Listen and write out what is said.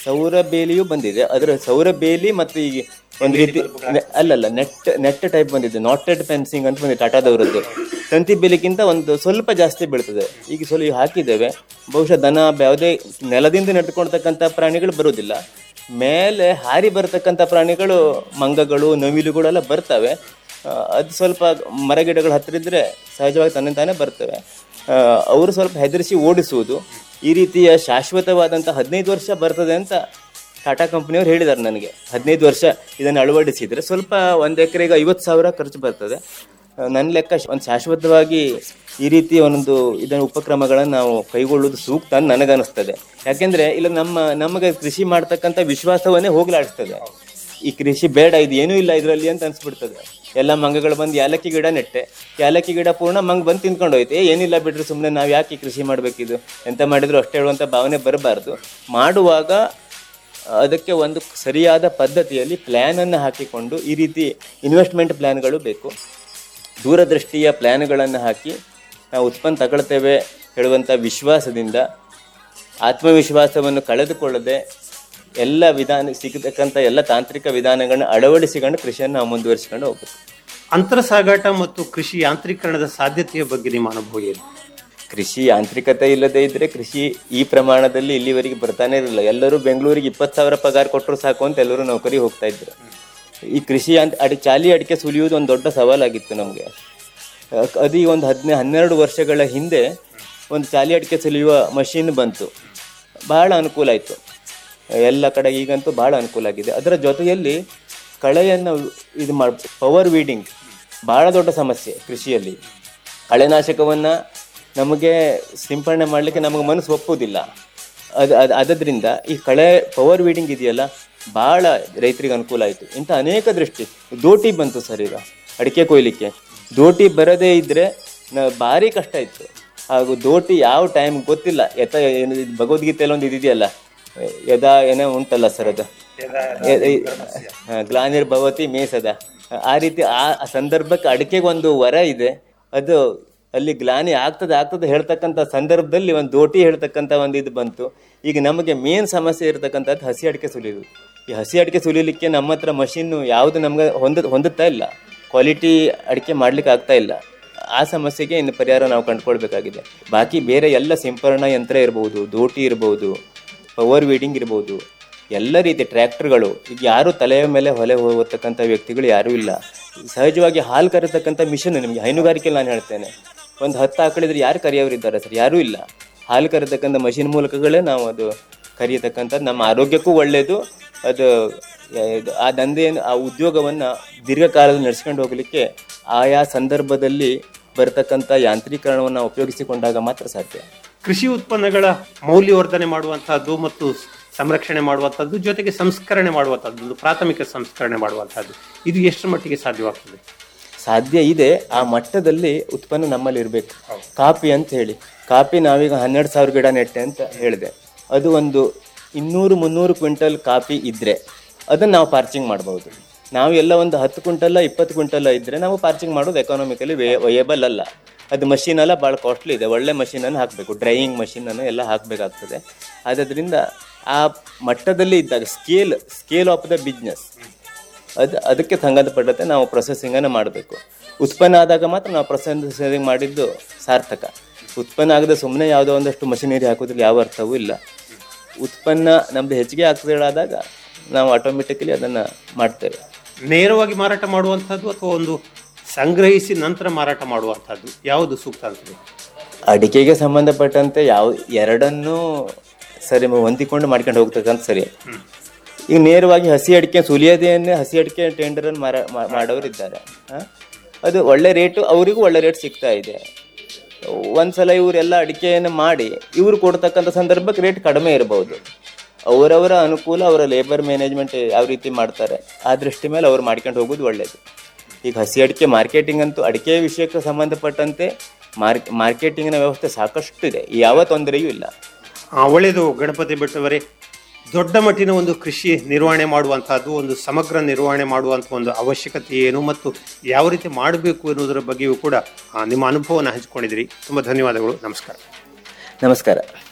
ಸೌರ ಬೇಲಿಯೂ ಬಂದಿದೆ ಅದರ ಸೌರ ಬೇಲಿ ಮತ್ತು ಈ ಒಂದು ರೀತಿ ನೆ- ಅಲ್ಲಲ್ಲ ನೆಟ್ ನೆಟ್ ಟೈಪ್ ಬಂದಿದೆ ನಾಟೆಡ್ ಫೆನ್ಸಿಂಗ್ ಅಂತ ಬಂದಿದೆ ಟಾಟಾದವರದ್ದು ತಂತಿ ಬೇಲಿಗಿಂತ ಒಂದು ಸ್ವಲ್ಪ ಜಾಸ್ತಿ ಬೀಳ್ತದೆ ಈಗ ಸ್ವಲ್ಪ ಈಗ ಹಾಕಿದ್ದೇವೆ ಬಹುಶಃ ದನ ಯಾವುದೇ ನೆಲದಿಂದ ನೆಟ್ಕೊಳ್ತಕ್ಕಂಥ ಪ್ರಾಣಿಗಳು ಬರುವುದಿಲ್ಲ ಮೇಲೆ ಹಾರಿ ಬರತಕ್ಕಂಥ ಪ್ರಾಣಿಗಳು ಮಂಗಗಳು ನವಿಲುಗಳೆಲ್ಲ ಬರ್ತವೆ ಆ, ಅದು ಸ್ವಲ್ಪ ಮರಗಿಡಗಳು ಹತ್ತಿರ ಇದ್ರೆ ಸಹಜವಾಗಿ ತನ್ನ ತಾನೇ ಬರ್ತವೆ ಆ, ಅವರು ಸ್ವಲ್ಪ ಹೆದರಿಸಿ ಓಡಿಸುವುದು ಈ ರೀತಿಯ ಶಾಶ್ವತವಾದಂಥ ಹದಿನೈದು ವರ್ಷ ಬರ್ತದೆ ಅಂತ ಟಾಟಾ ಕಂಪ್ನಿಯವ್ರು ಹೇಳಿದ್ದಾರೆ ನನಗೆ ಹದಿನೈದು ವರ್ಷ ಇದನ್ನು ಅಳವಡಿಸಿದರೆ ಸ್ವಲ್ಪ ಒಂದು ಎಕರೆಗೆ ಐವತ್ತು ಸಾವಿರ ಖರ್ಚು ಬರ್ತದೆ ಆ, ನನ್ನ ಲೆಕ್ಕ ಒಂದು ಶಾಶ್ವತವಾಗಿ ಈ ರೀತಿಯ ಒಂದು ಇದನ್ನು ಉಪಕ್ರಮಗಳನ್ನು ನಾವು ಕೈಗೊಳ್ಳುವುದು ಸೂಕ್ತ ಅಂತ ನನಗನ್ನಿಸ್ತದೆ ಯಾಕೆಂದರೆ ಇಲ್ಲ ನಮ್ಮ ನಮಗೆ ಕೃಷಿ ಮಾಡ್ತಕ್ಕಂಥ ವಿಶ್ವಾಸವನ್ನೇ ಹೋಗಲಾಡಿಸ್ತದೆ ಈ ಕೃಷಿ ಬೇಡ ಇದು ಏನೂ ಇಲ್ಲ ಇದರಲ್ಲಿ ಅಂತ ಅನ್ಸ್ಬಿಡ್ತದೆ ಎಲ್ಲ ಮಂಗಗಳು ಬಂದು ಏಲಕ್ಕಿ ಗಿಡ ನೆಟ್ಟೆ ಏಲಕ್ಕಿ ಗಿಡ ಪೂರ್ಣ ಮಂಗ ಬಂದು ತಿನ್ಕೊಂಡು ಹೋಯ್ತು ಏ ಏನಿಲ್ಲ ಬಿಡ್ರಿ ಸುಮ್ಮನೆ ನಾವು ಯಾಕೆ ಈ ಕೃಷಿ ಮಾಡಬೇಕಿದು ಎಂತ ಮಾಡಿದ್ರು ಅಷ್ಟೇ ಹೇಳುವಂಥ ಭಾವನೆ ಬರಬಾರ್ದು ಮಾಡುವಾಗ ಅದಕ್ಕೆ ಒಂದು ಸರಿಯಾದ ಪದ್ಧತಿಯಲ್ಲಿ ಪ್ಲ್ಯಾನನ್ನು ಹಾಕಿಕೊಂಡು ಈ ರೀತಿ ಇನ್ವೆಸ್ಟ್ಮೆಂಟ್ ಪ್ಲ್ಯಾನ್ಗಳು ಬೇಕು ದೂರದೃಷ್ಟಿಯ ಪ್ಲ್ಯಾನ್ಗಳನ್ನು ಹಾಕಿ ನಾವು ಉತ್ಪನ್ನ ತಗೊಳ್ತೇವೆ ಹೇಳುವಂಥ ವಿಶ್ವಾಸದಿಂದ ಆತ್ಮವಿಶ್ವಾಸವನ್ನು ಕಳೆದುಕೊಳ್ಳದೆ ಎಲ್ಲ ವಿಧಾನ ಸಿಗತಕ್ಕಂಥ ಎಲ್ಲ ತಾಂತ್ರಿಕ ವಿಧಾನಗಳನ್ನ ಅಳವಡಿಸಿಕೊಂಡು ಕೃಷಿಯನ್ನು ನಾವು ಮುಂದುವರಿಸಿಕೊಂಡು ಹೋಗ್ಬೇಕು ಅಂತರ ಸಾಗಾಟ ಮತ್ತು ಕೃಷಿ ಯಾಂತ್ರೀಕರಣದ ಸಾಧ್ಯತೆಯ ಬಗ್ಗೆ ನಿಮ್ಮ ಅನುಭವ ಏನು ಕೃಷಿ ಯಾಂತ್ರಿಕತೆ ಇಲ್ಲದೆ ಇದ್ರೆ ಕೃಷಿ ಈ ಪ್ರಮಾಣದಲ್ಲಿ ಇಲ್ಲಿವರೆಗೆ ಬರ್ತಾನೆ ಇರಲಿಲ್ಲ ಎಲ್ಲರೂ ಬೆಂಗಳೂರಿಗೆ ಇಪ್ಪತ್ತು ಸಾವಿರ ಪಗಾರ ಕೊಟ್ಟರು ಸಾಕು ಅಂತ ಎಲ್ಲರೂ ನೌಕರಿ ಹೋಗ್ತಾ ಇದ್ರು ಈ ಕೃಷಿ ಅಂತ ಅಡಿ ಚಾಲಿ ಅಡಿಕೆ ಸುಲಿಯುವುದು ಒಂದು ದೊಡ್ಡ ಸವಾಲಾಗಿತ್ತು ನಮಗೆ ಅದು ಈ ಒಂದು ಹದಿನೈ ಹನ್ನೆರಡು ವರ್ಷಗಳ ಹಿಂದೆ ಒಂದು ಚಾಲಿ ಅಡಿಕೆ ಸುಲಿಯುವ ಮಷೀನ್ ಬಂತು ಬಹಳ ಅನುಕೂಲ ಆಯಿತು ಎಲ್ಲ ಕಡೆ ಈಗಂತೂ ಬಹಳ ಅನುಕೂಲ ಆಗಿದೆ ಅದರ ಜೊತೆಯಲ್ಲಿ ಕಳೆಯನ್ನು ಇದು ಮಾಡಿ ಪವರ್ ವೀಡಿಂಗ್ ಬಹಳ ದೊಡ್ಡ ಸಮಸ್ಯೆ ಕೃಷಿಯಲ್ಲಿ ಕಳೆನಾಶಕವನ್ನು ನಮಗೆ ಸಿಂಪಡಣೆ ಮಾಡಲಿಕ್ಕೆ ನಮಗೆ ಮನಸ್ಸು ಒಪ್ಪುವುದಿಲ್ಲ ಅದು ಅದು ಅದರಿಂದ ಈ ಕಳೆ ಪವರ್ ವೀಡಿಂಗ್ ಇದೆಯಲ್ಲ ಭಾಳ ರೈತರಿಗೆ ಅನುಕೂಲ ಆಯಿತು ಇಂಥ ಅನೇಕ ದೃಷ್ಟಿ ದೋಟಿ ಬಂತು ಸರ್ ಈಗ ಅಡಿಕೆ ಕೊಯ್ಲಿಕ್ಕೆ ದೋಟಿ ಬರದೇ ಇದ್ದರೆ ನ ಭಾರಿ ಕಷ್ಟ ಇತ್ತು ಹಾಗೂ ದೋಟಿ ಯಾವ ಟೈಮ್ ಗೊತ್ತಿಲ್ಲ ಯಥ ಏನು ಇದು ಭಗವದ್ಗೀತೆಯಲ್ಲಿ ಒಂದು ಇದಿದೆಯಲ್ಲ ಯದಾ ಏನೋ ಉಂಟಲ್ಲ ಸರ್ ಅದು ಎ- ಎ- ಹಾ, ಗ್ಲಾನಿರ್ಭವತಿ ಮೇಸದ ಆ ರೀತಿ ಆ ಆ ಸಂದರ್ಭಕ್ಕೆ ಅಡಿಕೆಗೆ ಒಂದು ವರ ಇದೆ ಅದು ಅಲ್ಲಿ ಗ್ಲಾನಿ ಆಗ್ತದೆ ಆಗ್ತದೆ ಹೇಳ್ತಕ್ಕಂಥ ಸಂದರ್ಭದಲ್ಲಿ ಒಂದು ದೋಟಿ ಹೇಳ್ತಕ್ಕಂಥ ಒಂದು ಇದು ಬಂತು ಈಗ ನಮಗೆ ಮೇನ್ ಸಮಸ್ಯೆ ಇರತಕ್ಕಂಥದ್ದು ಹಸಿ ಅಡಿಕೆ ಸುಲಿಯೋದು ಈ ಹಸಿ ಅಡಿಕೆ ಸುಲಿಲಿಕ್ಕೆ ನಮ್ಮ ಹತ್ರ ಮಷೀನು ಯಾವುದು ನಮ್ಗೆ ಹೊಂದ ಹೊಂದುತ್ತಾ ಇಲ್ಲ ಕ್ವಾಲಿಟಿ ಅಡಿಕೆ ಮಾಡ್ಲಿಕ್ಕೆ ಆಗ್ತಾ ಇಲ್ಲ ಆ ಸಮಸ್ಯೆಗೆ ಇನ್ನು ಪರಿಹಾರ ನಾವು ಕಂಡುಕೊಳ್ಬೇಕಾಗಿದೆ ಬಾಕಿ ಬೇರೆ ಎಲ್ಲ ಸಿಂಪರಣಾ ಯಂತ್ರ ಇರ್ಬೋದು ದೋಟಿ ಇರ್ಬೋದು ಪವರ್ ವೀಡಿಂಗ್ ಇರ್ಬೋದು ಎಲ್ಲ ರೀತಿಯ ಟ್ರ್ಯಾಕ್ಟರ್ಗಳು ಈಗ ಯಾರು ತಲೆಯ ಮೇಲೆ ಹೊಲೆ ಹೋಗತಕ್ಕಂಥ ವ್ಯಕ್ತಿಗಳು ಯಾರೂ ಇಲ್ಲ ಸಹಜವಾಗಿ ಹಾಲು ಕರೆತಕ್ಕಂಥ ಮಿಷನ್ ನಿಮಗೆ ಹೈನುಗಾರಿಕೆಯಲ್ಲಿ ನಾನು ಹೇಳ್ತೇನೆ ಒಂದು ಹತ್ತು ಆಕಳಿದ್ರೆ ಯಾರು ಕರೆಯೋರಿದ್ದಾರೆ ಸರ್ ಯಾರೂ ಇಲ್ಲ ಹಾಲು ಕರೆತಕ್ಕಂಥ ಮಷಿನ್ ಮೂಲಕಗಳೇ ನಾವು ಅದು ಕರೆಯತಕ್ಕಂಥದ್ದು ನಮ್ಮ ಆರೋಗ್ಯಕ್ಕೂ ಒಳ್ಳೆಯದು ಅದು ಆ, ಇದು ಆ ದಂಧೆಯನ್ನು ಆ ಉದ್ಯೋಗವನ್ನು ದೀರ್ಘಕಾಲದಲ್ಲಿ ನಡೆಸ್ಕೊಂಡು ಹೋಗಲಿಕ್ಕೆ ಆಯಾ ಸಂದರ್ಭದಲ್ಲಿ ಬರತಕ್ಕಂಥ ಯಾಂತ್ರೀಕರಣವನ್ನು ಉಪಯೋಗಿಸಿಕೊಂಡಾಗ ಮಾತ್ರ ಸಾಧ್ಯ ಕೃಷಿ ಉತ್ಪನ್ನಗಳ ಮೌಲ್ಯವರ್ಧನೆ ಮಾಡುವಂತಹದ್ದು ಮತ್ತು ಸಂರಕ್ಷಣೆ ಮಾಡುವಂತಹದ್ದು ಜೊತೆಗೆ ಸಂಸ್ಕರಣೆ ಮಾಡುವಂತಹದ್ದು ಒಂದು ಪ್ರಾಥಮಿಕ ಸಂಸ್ಕರಣೆ ಮಾಡುವಂತಹದ್ದು ಇದು ಎಷ್ಟು ಮಟ್ಟಿಗೆ ಸಾಧ್ಯವಾಗ್ತದೆ ಸಾಧ್ಯ ಇದೆ ಆ ಮಟ್ಟದಲ್ಲಿ ಉತ್ಪನ್ನ ನಮ್ಮಲ್ಲಿ ಇರಬೇಕು ಕಾಪಿ ಅಂತ ಹೇಳಿ ಕಾಪಿ ನಾವೀಗ ಹನ್ನೆರಡು ಸಾವಿರ ಗಿಡ ನೆಟ್ಟೆ ಅಂತ ಹೇಳಿದೆ ಅದು ಒಂದು ಇನ್ನೂರು ಮುನ್ನೂರು ಕ್ವಿಂಟಲ್ ಕಾಪಿ ಇದ್ದರೆ ಅದನ್ನು ನಾವು ಪಾರ್ಚಿಂಗ್ ಮಾಡ್ಬೋದು ನಾವು ಎಲ್ಲ ಒಂದು ಹತ್ತು ಕ್ವಿಂಟಲ್ಲ ಇಪ್ಪತ್ತು ಕ್ವಿಂಟಲ್ಲ ಇದ್ದರೆ ನಾವು ಪಾರ್ಚಿಂಗ್ ಮಾಡೋದು ಎಕಾನಮಿಕಲಿ ವೇ ವಯಬಲ್ ಅಲ್ಲ ಅದು ಮಷೀನ್ ಎಲ್ಲ ಭಾಳ ಕಾಸ್ಟ್ಲಿ ಇದೆ ಒಳ್ಳೆ ಮಷೀನನ್ನು ಹಾಕಬೇಕು ಡ್ರೈಯಿಂಗ್ ಮಷೀನನ್ನು ಎಲ್ಲ ಹಾಕಬೇಕಾಗ್ತದೆ ಆದ್ದರಿಂದ ಆ ಮಟ್ಟದಲ್ಲಿ ಇದ್ದಾಗ scale scale of the business ಅದು ಅದಕ್ಕೆ ಸಂಬಂಧಪಟ್ಟಂತೆ ನಾವು ಪ್ರೊಸೆಸಿಂಗನ್ನು ಮಾಡಬೇಕು ಉತ್ಪನ್ನ ಆದಾಗ ಮಾತ್ರ ನಾವು ಪ್ರೊಸೆಸಿಂಗ್ ಮಾಡಿದ್ದು ಸಾರ್ಥಕ ಉತ್ಪನ್ನ ಆಗದೆ ಸುಮ್ಮನೆ ಯಾವುದೋ ಒಂದಷ್ಟು ಮಷಿನರಿ ಹಾಕೋದ್ರಲ್ಲಿ ಯಾವ ಅರ್ಥವೂ ಇಲ್ಲ ಉತ್ಪನ್ನ ನಮ್ಮದು ಹೆಚ್ಚಿಗೆ ಆಗ್ತದಾದಾಗ ನಾವು ಆಟೋಮೆಟಿಕಲಿ ಅದನ್ನು ಮಾಡ್ತೇವೆ ನೇರವಾಗಿ ಮಾರಾಟ ಮಾಡುವಂತಹದ್ದು ಅಥವಾ ಒಂದು ಸಂಗ್ರಹಿಸಿ ನಂತರ ಮಾರಾಟ ಮಾಡುವಂತಹದ್ದು ಯಾವುದು ಸೂಕ್ತ ಅಂತದೆ ಅಡಿಕೆಗೆ ಸಂಬಂಧಪಟ್ಟಂತೆ ಯಾವ ಎರಡನ್ನೂ ಸರಿ ಹೊಂದಿಕೊಂಡು ಮಾಡ್ಕೊಂಡು ಹೋಗ್ತಕ್ಕಂಥ ಸರಿ ಈಗ ನೇರವಾಗಿ ಹಸಿ ಅಡಿಕೆ ಸುಲಿಯೋದೇನೆ ಹಸಿ ಅಡಿಕೆ ಟೆಂಡರನ್ನು ಮಾರ ಮಾ- ಮಾಡೋರಿದ್ದಾರೆ ಆ? ಅದು ಒಳ್ಳೆ ರೇಟು ಅವರಿಗೂ ಒಳ್ಳೆ ರೇಟ್ ಸಿಗ್ತಾ ಇದೆ ಒಂದ್ಸಲ ಇವರೆಲ್ಲ ಅಡಿಕೆಯನ್ನು ಮಾಡಿ ಇವರು ಕೊಡ್ತಕ್ಕಂಥ ಸಂದರ್ಭಕ್ಕೆ ರೇಟ್ ಕಡಿಮೆ ಇರಬಹುದು ಅವರವರ ಅನುಕೂಲ ಅವರ ಲೇಬರ್ ಮ್ಯಾನೇಜ್ಮೆಂಟ್ ಯಾವ ರೀತಿ ಮಾಡ್ತಾರೆ ಆ ದೃಷ್ಟಿ ಮೇಲೆ ಅವ್ರು ಮಾಡ್ಕೊಂಡು ಹೋಗೋದು ಒಳ್ಳೆಯದು ಈಗ ಹಸಿ ಅಡಿಕೆ ಮಾರ್ಕೆಟಿಂಗ್ ಅಂತೂ ಅಡಿಕೆ ವಿಷಯಕ್ಕೆ ಸಂಬಂಧಪಟ್ಟಂತೆ ಮಾರ್ಕ್ ಮಾರ್ಕೆಟಿಂಗಿನ ವ್ಯವಸ್ಥೆ ಸಾಕಷ್ಟು ಇದೆ ಯಾವ ತೊಂದರೆಯೂ ಇಲ್ಲ ಆ, ಒಳ್ಳೆಯದು ಗಣಪತಿ ಭಟ್ಟವರೇ ದೊಡ್ಡ ಮಟ್ಟಿನ ಒಂದು ಕೃಷಿ ನಿರ್ವಹಣೆ ಮಾಡುವಂತಹದ್ದು ಒಂದು ಸಮಗ್ರ ನಿರ್ವಹಣೆ ಮಾಡುವಂಥ ಒಂದು ಅವಶ್ಯಕತೆ ಏನು ಮತ್ತು ಯಾವ ರೀತಿ ಮಾಡಬೇಕು ಎನ್ನುವುದರ ಬಗ್ಗೆಯೂ ಕೂಡ ಆ, ನಿಮ್ಮ ಅನುಭವವನ್ನು ಹಂಚಿಕೊಂಡಿದ್ದೀರಿ ತುಂಬ ಧನ್ಯವಾದಗಳು ನಮಸ್ಕಾರ ನಮಸ್ಕಾರ